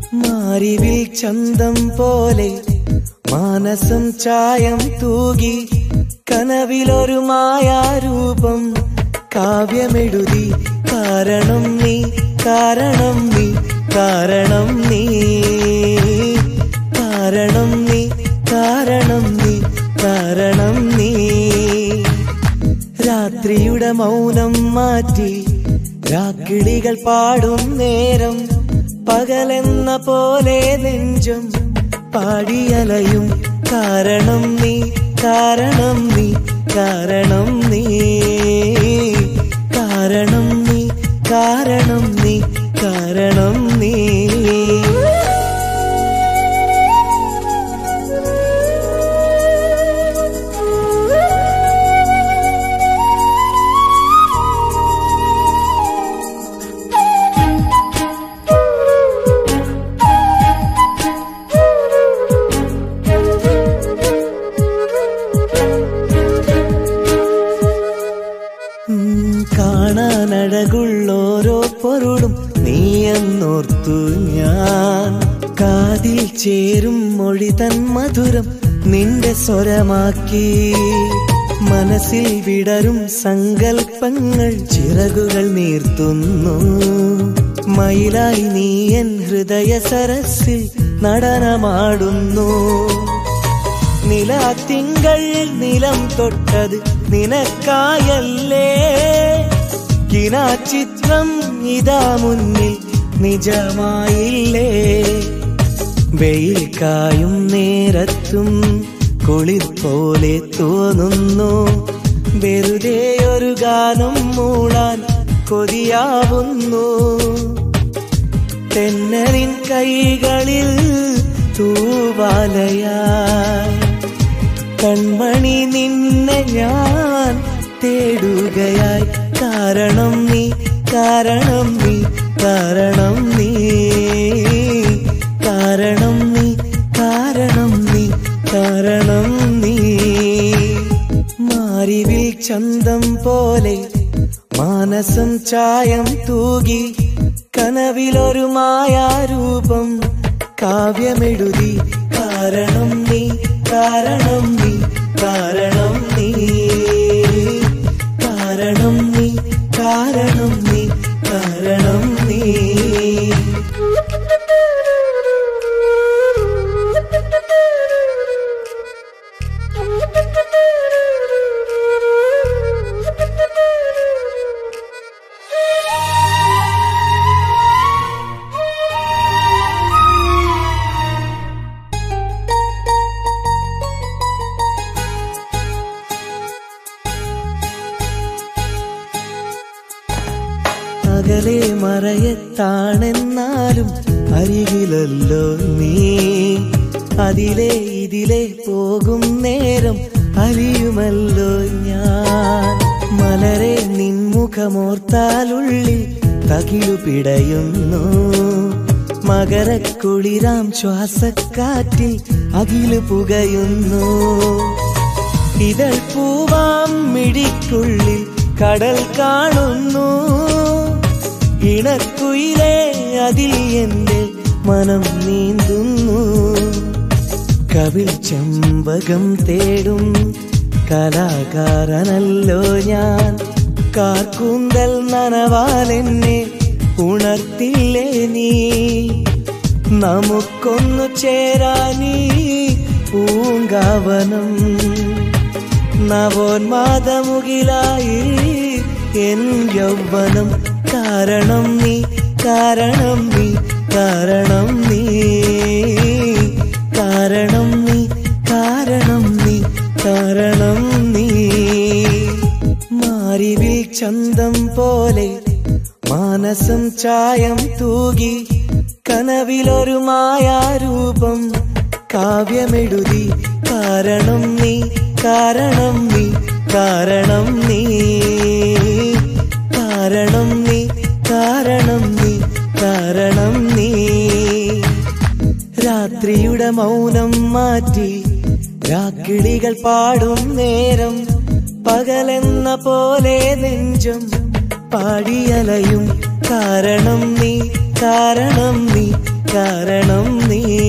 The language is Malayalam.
മാറിവിൽ ചന്തം പോലെ മാനസം ചായം തൂകി കനവിലൊരു മായാരൂപം കാവ്യമെഴുതി കാരണം നീ കാരണം നീ കാരണം നീ കാരണം നീ കാരണം നീ കാരണം നീ രാത്രിയുടെ മൗനം മാറ്റി രാക്കിളികൾ പാടും നേരം പകലെന്ന പോലെ നെഞ്ചം പാടിയലയും കാരണം നീ കാരണം നീ കാരണം നീ കാരണം നീ കാരണം നീ കാരണം നീ ഉം, കാണാനഴകുള്ളോരോ പൊരുളും നീയെന്നോർത്തു ഞാൻ കാതിൽ ചേരും മൊഴി തൻ മധുരം നിന്റെ സ്വരമാക്കി മനസ്സിൽ വിടരും സങ്കൽപ്പങ്ങൾ ചിറകുകൾ നീർത്തുന്നു മയിലായി നീ എൻ ഹൃദയ സരസിൽ നടനമാടുന്നു നിലാത്തിങ്കൾ നിലം തൊട്ടത് നിനക്കായല്ലേ കിനാചിത്രം ഇതാ മുന്നിൽ നിജമായില്ലേ വെയിൽ കായും നേരത്തും കുളിർ പോലെ തോന്നുന്നു വെറുതെ ഒരു ഗാനം മൂളാൻ കൊതിയാവുന്നു തെന്നലിൻ കൈകളിൽ തൂവാലയായി കൺമണി നിന്നെ ഞാൻ തേടുകയായി കാരണം നീ കാരണം നീ കാരണം നീ കാരണം നീ കാരണം നീ കാരണം നീ മാറിവിൽ ചന്തം പോലെ മാനസം ചായം തൂകി കനവിലൊരു മായാരൂപം കാവ്യമെഴുതി കാരണം നീ കാരണം നീ കാരണം നീ കാരണം നീ കാരണം നീ കാരണം നീ അകലെ മറയത്താണെന്നാലും അരികിലല്ലോ നീ അതിലെ ഇതിലെ പോകും നേരം അലിയുമല്ലോ ഞാൻ മലരെ നിൻമുഖമോർത്താലുള്ളിൽ തകിലു പിടയുന്നു മകരക്കുളിരാം ശ്വാസക്കാറ്റിൽ അകില് പുകയുന്നു ഇതൾ പൂവാം മിഴിക്കുള്ളിൽ കടൽ കാണുന്നു ഇണക്കുയിലേ അതിൽ എന്റെ മനം നീന്തുന്നു കവിൽ ചമ്പകം തേടും കലാകാരനല്ലോ ഞാൻ കാർക്കൂന്തൽ നനവാലെന്നെ ഉണർത്തില്ലേ നീ നമുക്കൊന്നു ചേരാനീ പൂങ്കാവനം നവോന്മാദമുകിലായി എൻ യൗവനം കാരണം നീ കാരണം നീ കാരണം നീ കാരണം നീ കാരണം നീ കാരണം നീ മാറിവിൽ ചന്തം പോലെ മാനസം ചായം തൂകി കനവിലൊരു മായാരൂപം കാവ്യമെഴുതി കാരണം നീ കാരണം നീ കാരണം നീ കാരണം നീ കാരണം നീ കാരണം നീ രാത്രിയുടെ മൗനം മാറ്റി രാക്കിളികൾ പാടും നേരം പകലെന്ന പോലെ നെഞ്ചം പാടിയലയും കാരണം നീ കാരണം നീ കാരണം നീ